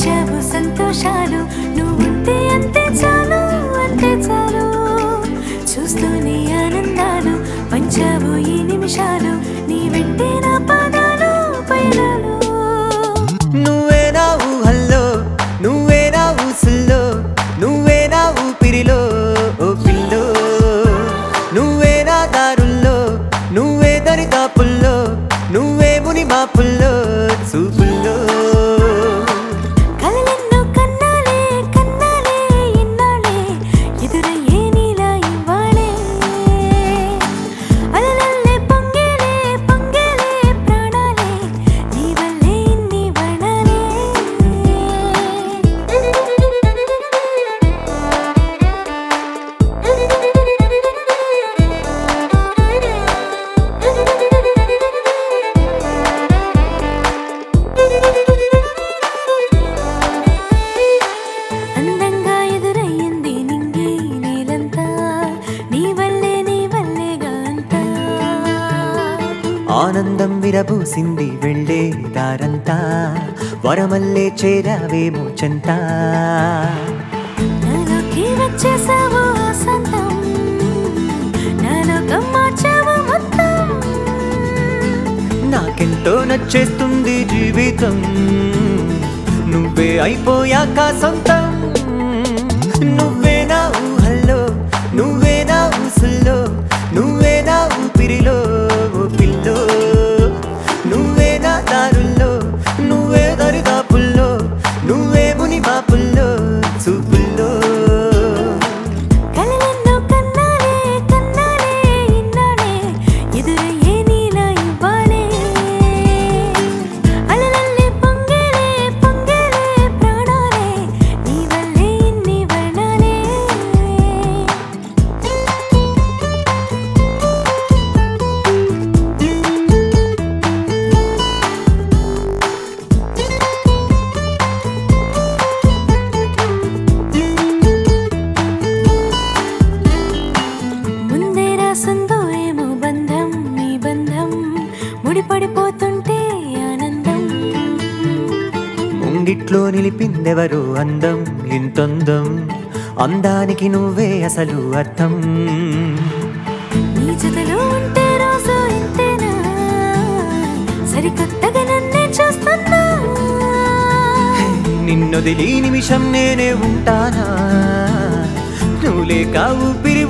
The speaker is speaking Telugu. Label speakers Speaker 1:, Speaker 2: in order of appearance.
Speaker 1: పంచావు సంతోషాలు నువ్వుంటే అంతే చాలు అంతే చాలు చూస్తూనే ఆనందాలు పంచావు ఈ నిమిషాలు నీ వెంటే నా పాదాలు పయనాలు
Speaker 2: నువ్వే నా ఊహల్లో నువ్వే నా ఊసుల్లో నువ్వే నా ఊపిరిలో ఓ పిల్లో నువ్వే నా దారుల్లో నువ్వే దరిదాపుల్లో నువ్వే ముని మాపుల్లో చూపుల్లో
Speaker 1: కలలెన్నో కన్నాలే కన్నాలే ఇన్నాళ్ళే ఎదురయ్యే నీలా ఇవ్వాలే అలలల్లే పొంగేలే పొంగేలే ప్రాణాలే నీ వల్లే ఇన్ని వర్ణాలే అందంగా ఎదురయ్యింది నింగి నీలంతా నీ వల్లే నీ వల్లేగా అంతా
Speaker 2: ఆనందం విరబూసింది వెళ్ళే దారంతా వరమల్లే చేరావేమో చెంతా
Speaker 1: నాలోకి వచ్చేసావు సొంతం నాలోకం మార్చావు మొత్తం
Speaker 2: నాకెంతో నచ్చేస్తుంది జీవితం నువ్వే అయిపోయాక సొంతం నువ్వే నా ఊహల్లో నువ్వే నా ఊసుల్లో నువ్వే నా ఊపిరిలో ఓ పిల్లో నువ్వే నా దారుల్లో నువ్వే దరిదాపుల్లో నువ్వే ముని మాపుల్లో చూపుల్లో
Speaker 1: కలలెన్నో కన్నాలే కన్నాలే ఇన్నాళ్ళే ఎదురయ్యే నీలా ఇవ్వాలే అలలల్లే పొంగేలే పొంగేలే ప్రాణాలే నీ వల్లే ఇన్ని వర్ణాలే ముందే రాసుందో ఏమో బంధం మీ బంధం ముడిపడిపోతుంటే ఆనందం
Speaker 2: ముంగిట్లో నిలిపిందెవరు అందం ఇంతొందం అందానికి నువ్వే అసలు అర్థం
Speaker 1: నీ జతలో ఉంటే రోజు ఇంతేనా సరికొత్తగా నన్నే చూస్తున్నా
Speaker 2: నిన్నొదిలి నిమిషం నేనే ఉంటానా నువ్వు లేక ఊపిరి